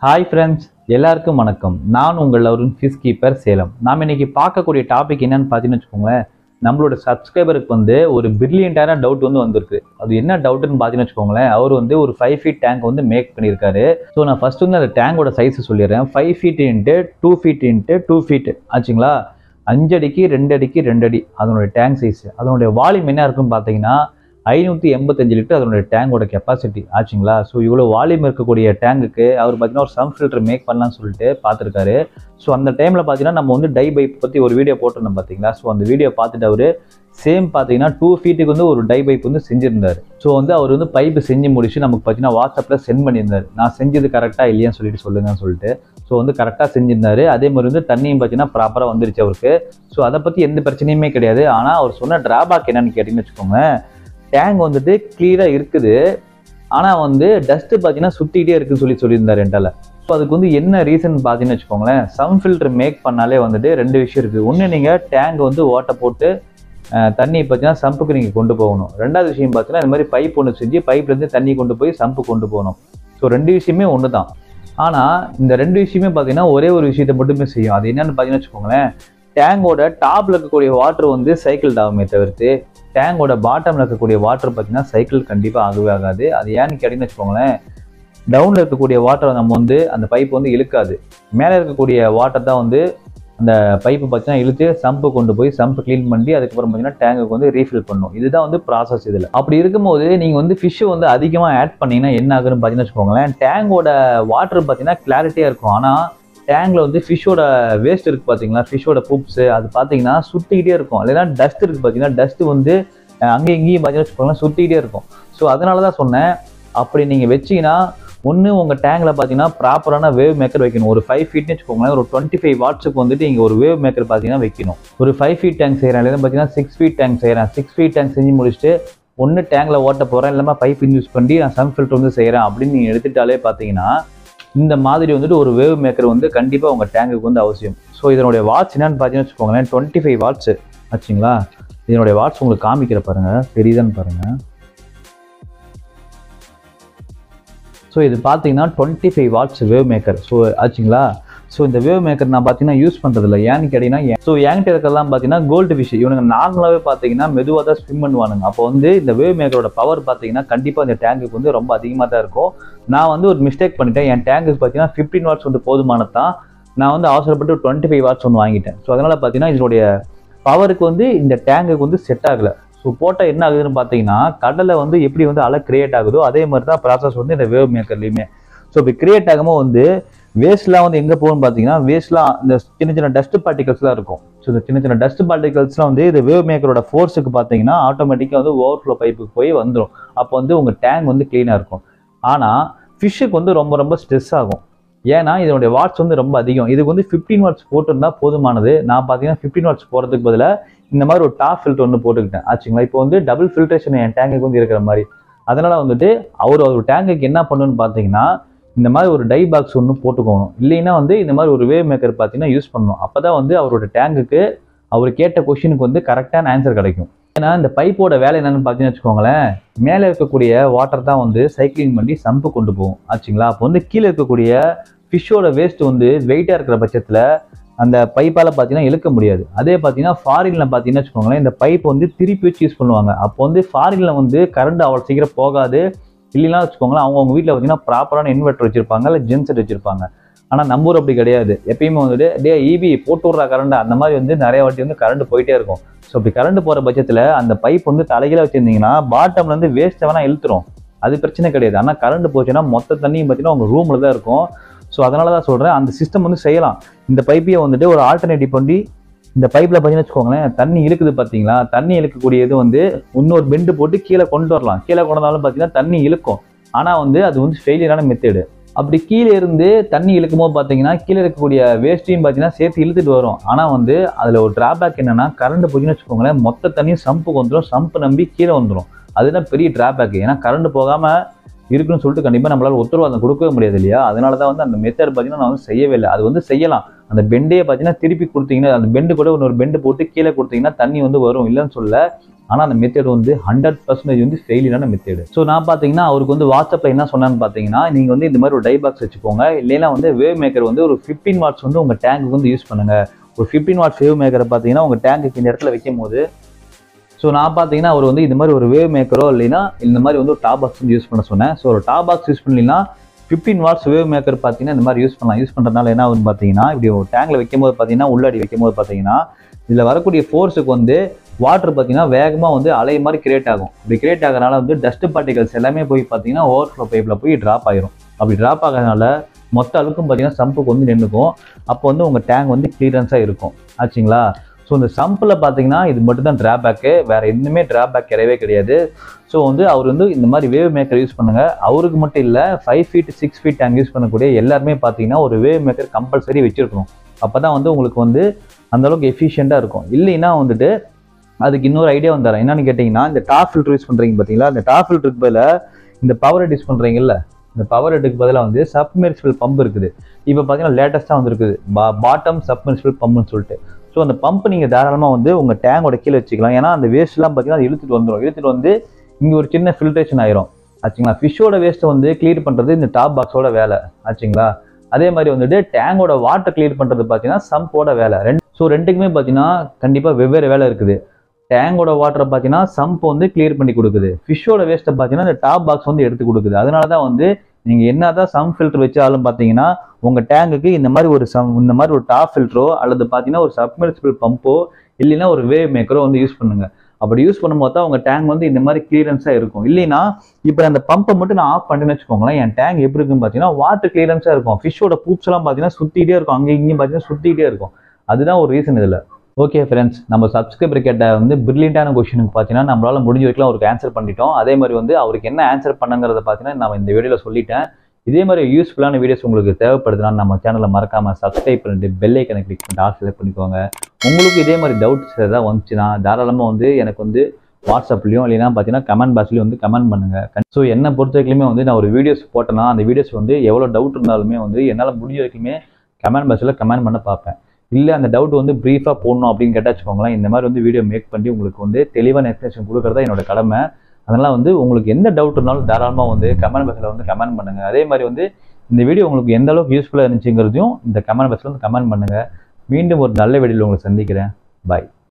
hi friends எல்லாருக்கும் வணக்கம் நான் உங்கள் அருண் ஃபிஷ் கீப்பர் சேலம் நாம் இன்னைக்கு பார்க்கக்கூடிய டாபிக் என்னன்னு பார்த்தீங்கன்னு வச்சுக்கோங்களேன் நம்மளோட சப்ஸ்கிரைபருக்கு வந்து ஒரு பிரில்லியண்டான டவுட் வந்து வந்திருக்கு அது என்ன டவுட்னு பார்த்தீங்கன்னு வச்சுக்கோங்களேன் அவர் வந்து ஒரு ஃபைவ் ஃபீட் டேங்க் வந்து மேக் பண்ணியிருக்காரு ஸோ நான் ஃபர்ஸ்ட் வந்து அந்த டேங்கோட சைஸ் சொல்லிடுறேன் five feet into two feet into two feet ஆச்சுங்களா அஞ்சு அடிக்கு ரெண்டு அடிக்கு ரெண்டு அடி அதனுடைய டேங்க் சைஸ் அதனுடைய வால்யூம் என்ன இருக்குன்னு பார்த்தீங்கன்னா ஐநூற்றி எண்பத்தஞ்சு லிட்டர் அதனுடைய டேங்கோட கெப்பாசிட்டி ஆச்சுங்களா ஸோ இவ்வளோ வால்யூம் இருக்கக்கூடிய டேங்குக்கு அவர் பார்த்தீங்கன்னா ஒரு சம் ஃபில்டர் மேக் பண்ணலாம்னு சொல்லிட்டு பார்த்துருக்காரு ஸோ அந்த டைமில் பார்த்தீங்கன்னா நம்ம வந்து டை பைப் பற்றி ஒரு வீடியோ போட்டிருந்தோம் பார்த்தீங்களா ஸோ அந்த வீடியோ பார்த்துட்டு அவர் சேம் பார்த்தீங்கன்னா டூ ஃபீட்டுக்கு வந்து ஒரு டை பைப் வந்து செஞ்சிருந்தார் ஸோ வந்து அவர் வந்து பைப்பு செஞ்சு முடிச்சு நமக்கு பார்த்தீங்கன்னா வாட்ஸ்அப்பில் சென்ட் பண்ணியிருந்தார் நான் செஞ்சது கரெக்டாக இல்லையான்னு சொல்லிட்டு சொல்லுங்கன்னு சொல்லிட்டு ஸோ வந்து கரெக்டாக செஞ்சிருந்தாரு அதே மாதிரி வந்து தண்ணியும் பார்த்தீங்கன்னா ப்ராப்பராக வந்துருச்சு அவருக்கு ஸோ அதை பற்றி எந்த பிரச்சனையுமே கிடையாது ஆனால் அவர் சொன்ன டிராபேக் என்னன்னு கேட்டிங்கன்னு வச்சுக்கோங்க டேங்க் வந்துட்டு கிளியராக இருக்குது ஆனால் வந்து டஸ்ட்டு பார்த்தீங்கன்னா சுற்றிக்கிட்டே இருக்குன்னு சொல்லி சொல்லியிருந்தார் என்டால ஸோ அதுக்கு வந்து என்ன ரீசன் பார்த்தீங்கன்னு வச்சுக்கோங்களேன் சம் ஃபில்டர் மேக் பண்ணாலே வந்துட்டு ரெண்டு விஷயம் இருக்குது ஒன்று நீங்கள் டேங்க் வந்து ஓட்டை போட்டு அஹ், தண்ணி பார்த்தீங்கன்னா சம்புக்கு நீங்கள் கொண்டு போகணும் ரெண்டாவது விஷயம் பார்த்தீங்கன்னா இந்த மாதிரி பைப் ஒன்று செஞ்சு பைப்லேருந்து தண்ணி கொண்டு போய் சம்பு கொண்டு போகணும் ஸோ ரெண்டு விஷயமே ஒன்று தான் ஆனால் இந்த ரெண்டு விஷயமே பார்த்தீங்கன்னா ஒரே ஒரு விஷயத்தை மட்டுமே செய்யும் அது என்னன்னு பார்த்தீங்கன்னு வச்சுக்கோங்களேன் டேங்கோட டாப்ல இருக்கக்கூடிய வாட்டர் வந்து சைக்கிள் ஆகுமே தவிர்த்து டேங்கோட பாட்டம்ல இருக்கக்கூடிய வாட்டர் பார்த்தீங்கன்னா சைக்கிள் கண்டிப்பாக ஆகவே ஆகாது அது ஏன்னு கேட்டீங்கன்னு வச்சுக்கோங்களேன் டவுனில் இருக்கக்கூடிய வாட்டரை நம்ம வந்து அந்த பைப் வந்து இழுக்காது மேலே இருக்கக்கூடிய வாட்டர் தான் வந்து அந்த பைப்பு பார்த்தீங்கன்னா இழுத்து சம்பு கொண்டு போய் சம்பு க்ளீன் பண்ணி அதுக்கப்புறம் பார்த்தீங்கன்னா டேங்குக்கு வந்து ரீஃபில் பண்ணும் இதுதான் வந்து ப்ராசஸ் இதில் அப்படி இருக்கும்போது நீங்கள் வந்து ஃபிஷ்ஷை வந்து அதிகமாக ஆட் பண்ணீங்கன்னா என்ன ஆகுதுன்னு பார்த்தீங்கன்னா வச்சுக்கோங்களேன் டேங்கோட வாட்டர் பார்த்தீங்கன்னா கிளாரிட்டியாக இருக்கும் ஆனால் டேங்க்ல வந்து ஃபிஷ்ஷோட வேஸ்ட் இருக்கு பார்த்தீங்களா ஃபிஷ்ஷோட பூப்ஸ் அது பார்த்தீங்கன்னா சுற்றிக்கிட்டே இருக்கும் இல்லைன்னா டஸ்ட் இருக்கு பார்த்தீங்கன்னா டஸ்ட் வந்து அஹ், அங்கேயும் இங்கேயும் பார்த்தீங்கன்னா வச்சுக்கோங்களேன் சுற்றிக்கிட்டே இருக்கும் ஸோ அதனால தான் சொன்னேன் அப்படி நீங்கள் வச்சீங்கன்னா ஒன்று உங்கள் டேங்கில் பார்த்தீங்கன்னா ப்ராப்பரான வேவ் மேக்கர் வைக்கணும் ஒரு ஃபைவ் ஃபீட்னு வச்சுக்கோங்களேன் ஒரு டுவெண்ட்டி ஃபைவ் வாட்ஸுக்கு வந்துட்டு இங்கே ஒரு வேவ் மேக்கர் பார்த்தீங்கன்னா வைக்கணும் ஒரு ஃபைவ் ஃபீட் டேங்க் செய்கிறேன் இல்லைன்னா பார்த்தீங்கன்னா சிக்ஸ் ஃபீட் டேங்க் செய்கிறேன் சிக்ஸ் ஃபீட் டேங்க் செஞ்சு முடிச்சுட்டு ஒன்று டேங்கில் ஓட்ட போகிறேன் இல்லாமல் பைப் யூஸ் பண்ணி நான் சம் ஃபில்டர் வந்து செய்கிறேன் அப்படின்னு நீங்கள் எடுத்துட்டாலே பார்த்தீங்கன்னா இந்த மாதிரி வந்துட்டு ஒரு வேவ் மேக்கர் வந்து கண்டிப்பாக உங்கள் டேங்குக்கு வந்து அவசியம் ஸோ இதனுடைய வாட்ச் என்னன்னு பார்த்தீங்கன்னு வச்சுக்கோங்களேன் டுவெண்ட்டி ஃபைவ் வாட்ஸ் ஆச்சுங்களா இதனுடைய வாட்ச் உங்களுக்கு காமிக்கிற பாருங்க தெரியுதான்னு பாருங்க ஸோ இது பார்த்தீங்கன்னா twenty five watts wave maker so ஆச்சுங்களா ஸோ இந்த வேவ் மேக்கர் நான் பார்த்தீங்கன்னா யூஸ் பண்ணுறதில்ல ஏன்னு கேட்டிங்கன்னா ஸோ என்கிட்ட இருக்கிறதெல்லாம் பார்த்தீங்கன்னா கோல்டு ஃபிஷ் இவனுங்க நார்மலாகவே பார்த்தீங்கன்னா மெதுவாக தான் ஸ்விம் பண்ணுவானுங்க அப்போ வந்து இந்த வேவ் மேக்கரோட பவர் பார்த்தீங்கன்னா கண்டிப்பாக இந்த டேங்குக்கு வந்து ரொம்ப அதிகமாக தான் இருக்கும் நான் வந்து ஒரு மிஸ்டேக் பண்ணிட்டேன் என் டேங்குக்கு பார்த்தீங்கன்னா ஃபிஃப்டீன் வாட்ஸ் வந்து போதுமானது தான் நான் வந்து அவசரப்பட்டு டுவெண்ட்டி ஃபைவ் வாட்ஸ் ஒன்று வாங்கிட்டேன் ஸோ அதனால் பார்த்தீங்கன்னா இதனுடைய பவருக்கு வந்து இந்த டேங்குக்கு வந்து செட் ஆகலை ஸோ போட்டால் என்ன ஆகுதுன்னு பார்த்தீங்கன்னா கடலை வந்து எப்படி வந்து அலை கிரியேட் ஆகுதோ அதே மாதிரி தான் ப்ராசஸ் வந்து இந்த வேவ் மேக்கர்லையுமே ஸோ இப்போ கிரியேட் ஆகாமல் வந்து வேஸ்ட்லாம் வந்து எங்கே போகும்னு பார்த்தீங்கன்னா வேஸ்ட்லாம் இந்த சின்ன சின்ன டஸ்ட் பார்ட்டிகல்ஸ்லாம் இருக்கும் ஸோ இந்த சின்ன சின்ன டஸ்ட் பார்ட்டிகல்ஸ்லாம் வந்து இந்த வேவ் மேக்கரோட ஃபோர்ஸுக்கு பார்த்தீங்கன்னா ஆட்டோமேட்டிக்காக வந்து ஓவர்ஃப்ளோ பைப்புக்கு போய் வந்துடும் அப்போ வந்து உங்கள் டேங்க் வந்து க்ளீனாக இருக்கும் ஆனால் ஃபிஷ்ஷுக்கு வந்து ரொம்ப ரொம்ப ஸ்ட்ரெஸ் ஆகும் ஏன்னா இதனுடைய வாட்ஸ் வந்து ரொம்ப அதிகம் இதுக்கு வந்து ஃபிஃப்டீன் வாட்ஸ் போட்டிருந்தா போதுமானது நான் பார்த்தீங்கன்னா ஃபிஃப்டீன் வாட்ஸ் போகிறதுக்கு பதிலாக இந்த மாதிரி ஒரு டாப் ஃபில்டர் ஒன்று போட்டுக்கிட்டேன் ஆச்சுங்களா இப்போ வந்து டபுள் ஃபில்ட்ரேஷன் என் டேங்குக்கு வந்து இருக்கிற மாதிரி அதனால வந்துட்டு அவர் அவர் டேங்குக்கு என்ன பண்ணணும்னு பார்த்தீங்கன்னா இந்த மாதிரி ஒரு டை பாக்ஸ் ஒன்று போட்டுக்கணும் இல்லைன்னா வந்து இந்த மாதிரி ஒரு வேவ் மேக்கர் பார்த்தீங்கன்னா யூஸ் பண்ணணும் அப்போ தான் வந்து அவரோட டேங்குக்கு அவர் கேட்ட கொஷினுக்கு வந்து கரெக்டான ஆன்சர் கிடைக்கும் ஏன்னா இந்த பைப்போட வேலை என்னன்னு பார்த்தீங்கன்னு வச்சுக்கோங்களேன் மேலே இருக்கக்கூடிய வாட்டர் தான் வந்து சைக்கிளிங் பண்ணி சம்பு கொண்டு போகும் ஆச்சுங்களா அப்போ வந்து கீழே இருக்கக்கூடிய ஃபிஷ்ஷோட வேஸ்ட் வந்து வெயிட்டாக இருக்கிற பட்சத்தில் அந்த பைப்பால் பார்த்தீங்கன்னா இழுக்க முடியாது அதே பார்த்தீங்கன்னா ஃபாரினில் பார்த்தீங்கன்னா வச்சுக்கோங்களேன் இந்த பைப் வந்து திருப்பி வச்சு யூஸ் பண்ணுவாங்க அப்போ வந்து ஃபாரினில் வந்து கரண்ட் அவ்வளோ சீக்கிரம் போகாது இல்லைன்னா வச்சுக்கோங்களேன் அவங்க வீட்டில் பார்த்தீங்கன்னா ப்ராப்பரான இன்வெர்டர் வச்சிருப்பாங்க இல்லை ஜென்செட் வச்சிருப்பாங்க ஆனால் நம்ம ஊர் அப்படி கிடையாது எப்பயுமே வந்துட்டு டே ஈபி போட்டு விட்றா கரண்ட் அந்த மாதிரி வந்து நிறைய வாட்டி வந்து கரண்ட் போயிட்டே இருக்கும் ஸோ அப்படி கரண்ட் போகிற பட்சத்தில் அந்த பைப் வந்து தலைகீழ வச்சிருந்தீங்கன்னா பாட்டம்ல இருந்து வேஸ்ட்டை வேணா இழுத்துரும் அது பிரச்சனை கிடையாது ஆனால் கரண்ட் போச்சுன்னா மொத்த தண்ணியும் பார்த்தீங்கன்னா உங்கள் ரூமில் தான் இருக்கும் ஸோ அதனால தான் சொல்கிறேன் அந்த சிஸ்டம் வந்து செய்யலாம் இந்த பைப்பையை வந்துட்டு ஒரு ஆல்டர்னேட்டிவ் பண்ணி இந்த பைப்பில் பார்த்தீங்கன்னு வச்சுக்கோங்களேன் தண்ணி இழுக்குது பார்த்தீங்களா தண்ணி இழுக்கக்கூடியது வந்து இன்னொரு பெண்டு போட்டு கீழே கொண்டு வரலாம் கீழே கொண்டு வந்தாலும் பார்த்தீங்கன்னா தண்ணி இழுக்கும் ஆனால் வந்து அது வந்து ஃபெயிலியரான மெத்தேடு அப்படி கீழே இருந்து தண்ணி இழுக்கும் போது பார்த்தீங்கன்னா கீழே இருக்கக்கூடிய வேஸ்ட்டையும் பார்த்தீங்கன்னா சேர்த்து இழுத்துட்டு வரும் ஆனால் வந்து அதில் ஒரு டிராபேக் என்னன்னா கரண்ட் போச்சுன்னு வச்சுக்கோங்களேன் மொத்த தண்ணியும் சம்புக்கு வந்துடும் சம்பு நம்பி கீழே வந்துடும் அதுதான் பெரிய டிராபேக் ஏன்னா கரண்ட் போகாமல் இருக்குன்னு சொல்லிட்டு கண்டிப்பாக நம்மளால உத்தரவாதம் கொடுக்கவே முடியாது இல்லையா அதனால தான் வந்து அந்த மெத்தட் பார்த்தீங்கன்னா நான் வந்து செய்யவே இல்லை அது வந்து செய்யலாம் அந்த பெண்டே பார்த்தீங்கன்னா திருப்பி கொடுத்தீங்கன்னா அந்த பெண்டு கூட இன்னொரு பெண்டு போட்டு கீழே கொடுத்தீங்கன்னா தண்ணி வந்து வரும் இல்லைன்னு சொல்ல ஆனால் அந்த மெத்தட் வந்து ஹண்ட்ரட் பர்சன்டேஜ் வந்து ஃபெயிலியரான மெத்தேடு ஸோ நான் பார்த்தீங்கன்னா அவருக்கு வந்து வாட்ஸ்அப்பில் என்ன சொன்னான்னு பார்த்தீங்கன்னா நீங்கள் வந்து இந்த மாதிரி ஒரு டை பாக்ஸ் வச்சுக்கோங்க இல்லைன்னா வந்து வேவ் மேக்கர் வந்து ஒரு ஃபிஃப்டீன் வாட்ஸ் வந்து உங்கள் டேங்க்கு வந்து யூஸ் பண்ணுங்க ஒரு ஃபிஃப்டீன் வாட்ஸ் வேவ் மேக்கரை பார்த்தீங்கன்னா உங்கள் டேங்க்குக்கு இந்த இடத்துல வைக்கும் போது ஸோ நான் பார்த்தீங்கன்னா அவர் வந்து இந்த மாதிரி ஒரு வேவ் மேக்கரோ இல்லைன்னா இந்த மாதிரி வந்து ஒரு டாப் பாக்ஸ் வந்து யூஸ் பண்ண சொன்னேன் ஸோ ஒரு டாப் பாக்ஸ் யூஸ் பண்ணீங்கன்னா ஃபிஃப்டீன் வாட்ஸ் வேவ் மேக்கர் பார்த்தீங்கன்னா இந்த மாதிரி யூஸ் பண்ணலாம் யூஸ் பண்ணுறதுனால என்ன ஆகுதுன்னு பார்த்தீங்கன்னா இப்படி ஒரு டேங்கில் வைக்கும்போது பார்த்தீங்கன்னா உள்ளாடி வைக்கும்போது பார்த்தீங்கன்னா இதில் வரக்கூடிய ஃபோர்ஸுக்கு வந்து வாட்டர் பார்த்தீங்கன்னா வேகமாக வந்து அலை மாதிரி கிரியேட் ஆகும் இப்படி கிரியேட் ஆகிறனால வந்து டஸ்ட் பார்ட்டிகல்ஸ் எல்லாமே போய் பார்த்தீங்கன்னா ஓவர்ஃப்ளோ பைப்பில் போய் ட்ராப் ஆயிரும் அப்படி ட்ராப் ஆகிறதுனால மொத்த அழுக்கும் பார்த்தீங்கன்னா சம்புக்கு வந்து நின்றுக்கும் அப்போ வந்து உங்கள் டேங்க் வந்து கிளியரன்ஸாக இருக்கும் ஆச்சுங்களா ஸோ இந்த சம்பில் பார்த்தீங்கன்னா இது மட்டும் தான் ட்ராபேக்கு வேறு எதுவுமே ட்ராபேக் கிடையவே கிடையாது ஸோ வந்து அவர் வந்து இந்த மாதிரி வேவ் மேக்கர் யூஸ் பண்ணுங்கள் அவருக்கு மட்டும் இல்லை five feet six feet tank use பண்ணக்கூடிய எல்லாருமே பார்த்தீங்கன்னா ஒரு வேவ் மேக்கர் கம்பல்சரி வச்சுருக்கணும் அப்போ தான் வந்து உங்களுக்கு வந்து அந்தளவுக்கு எஃபிஷியண்ட்டாக இருக்கும் இல்லைன்னா வந்துட்டு அதுக்கு இன்னொரு ஐடியா வந்தாரேன் என்னன்னு கேட்டிங்கன்னா இந்த டாப் ஃபில்டர் யூஸ் பண்ணுறீங்க பார்த்தீங்களா இந்த டாப் ஃபில்டருக்கு பதிலாக இந்த பவர் யூஸ் பண்ணுறீங்கல்ல இந்த பவர் ஹெட்டுக்கு பதிலாக வந்து சப்மெர்சிபிள் பம்ப் இருக்குது இப்போ பார்த்தீங்கன்னா லேட்டஸ்ட்டாக வந்துருக்குது பா பாட்டம் சப்மெர்சிபிள் பம்ப்னு சொல்லிட்டு ஸோ அந்த பம்ப் நீங்கள் தாராளமாக வந்து உங்கள் டேங்கோட கீழே வச்சுக்கலாம் ஏன்னா அந்த வேஸ்ட்லாம் பார்த்தீங்கன்னா அது இழுத்துட்டு வந்துடும் இழுத்துட்டு வந்து இங்கே ஒரு சின்ன ஃபில்ட்ரேஷன் ஆயிரும் ஆச்சுங்களா ஃபிஷ்ஷோட வேஸ்ட்டை வந்து கிளியர் பண்ணுறது இந்த டாப் பாக்ஸோட வேலை ஆச்சுங்களா அதே மாதிரி வந்துட்டு டேங்கோட வாட்டர் கிளியர் பண்ணுறது பார்த்தீங்கன்னா சம்போட வேலை ரெண்டு ஸோ ரெண்டுக்குமே பார்த்தீங்கன்னா கண்டிப்பாக வெவ்வேறு வேலை இருக்குது டேங்கோட வாட்டரை பார்த்தீங்கன்னா சம்ப் வந்து கிளியர் பண்ணி கொடுக்குது ஃபிஷ்ஷோட வேஸ்ட்டை பார்த்தீங்கன்னா இந்த டாப் பாக்ஸ் வந்து எடுத்து கொடுக்குது அதனால தான் வந்து நீங்கள் என்னதான் சம் ஃபில்டர் வச்சாலும் பார்த்தீங்கன்னா உங்கள் டேங்குக்கு இந்த மாதிரி ஒரு சம் இந்த மாதிரி ஒரு டாப் ஃபில்டரோ அல்லது பார்த்தீங்கன்னா ஒரு சப்மெர்சிபிள் பம்போ இல்லைன்னா ஒரு வேவ் மேக்கரோ வந்து யூஸ் பண்ணுங்க அப்படி யூஸ் பண்ணும்போது தான் உங்கள் டேங்க் வந்து இந்த மாதிரி கிளியரன்ஸாக இருக்கும் இல்லைன்னா இப்போ அந்த பம்பை மட்டும் நான் ஆஃப் பண்ணேன்னு வச்சுக்கோங்களேன் என் டேங்க் எப்படி இருக்குன்னு பார்த்தீங்கன்னா வாட்டர் கிளியரன்ஸாக இருக்கும் ஃபிஷ்ஷோட பூப்ஸ் எல்லாம் பார்த்தீங்கன்னா சுற்றிட்டே இருக்கும் அங்கே இங்கேயும் பார்த்தீங்கன்னா சுற்றிட்டே இருக்கும் அதுதான் ஒரு ரீசன் இதில் ஓகே ஃப்ரெண்ட்ஸ் நம்ம சப்ஸ்கிரைபர் கேட்ட வந்து பிரில்லியண்டான கொஷனுக்கு பார்த்தீங்கன்னா நம்மளால முடிஞ்ச வரைக்கும் அவருக்கு ஆன்சர் பண்ணிட்டோம் அதே மாதிரி வந்து அவருக்கு என்ன ஆன்சர் பண்ணுங்கிறத பார்த்தீங்கன்னா நான் இந்த வீடியோவில் சொல்லிட்டேன் இதே மாதிரி யூஸ்ஃபுல்லான வீடியோஸ் உங்களுக்கு தேவைப்படுதுன்னா நம்ம சேனலை மறக்காம சப்ஸ்கிரைப் பண்ணிட்டு பெல் ஐக்கனை கிளிக் பண்ணிட்டு ஆல் செலக்ட் பண்ணிக்கோங்க உங்களுக்கு இதே மாதிரி டவுட்ஸ் ஏதாவது வந்துச்சுன்னா தாராளமாக வந்து எனக்கு வந்து வாட்ஸ்அப்லையும் இல்லைன்னா பார்த்தீங்கன்னா கமெண்ட் பாக்ஸ்லையும் வந்து கமெண்ட் பண்ணுங்க ஸோ என்னை பொறுத்த வரைக்குமே வந்து நான் ஒரு வீடியோஸ் போட்டேன்னா அந்த வீடியோஸ் வந்து எவ்வளோ டவுட் இருந்தாலுமே வந்து என்னால் முடிஞ்ச வரைக்குமே கமெண்ட் பாக்ஸில் கமெண்ட் பண்ண பார்ப்பேன் இல்லை அந்த டவுட் வந்து ப்ரீஃபாக போடணும் அப்படின்னு கேட்டால் வச்சுக்கோங்களேன் இந்த மாதிரி வந்து வீடியோ மேக் பண்ணி உங்களுக்கு வந்து தெளிவான எக்ஸ்பிளேஷன் கொடுக்குறதா என்னோட கடமை அதனால் வந்து உங்களுக்கு எந்த டவுட் இருந்தாலும் தாராளமாக வந்து கமெண்ட் பாக்ஸில் வந்து கமெண்ட் பண்ணுங்கள் அதே மாதிரி வந்து இந்த வீடியோ உங்களுக்கு எந்த அளவுக்கு யூஸ்ஃபுல்லாக இருந்துச்சுங்கிறதையும் இந்த கமெண்ட் பாக்ஸில் வந்து கமெண்ட் பண்ணுங்கள் மீண்டும் ஒரு நல்ல வீடியோவில் உங்களை சந்திக்கிறேன் பாய்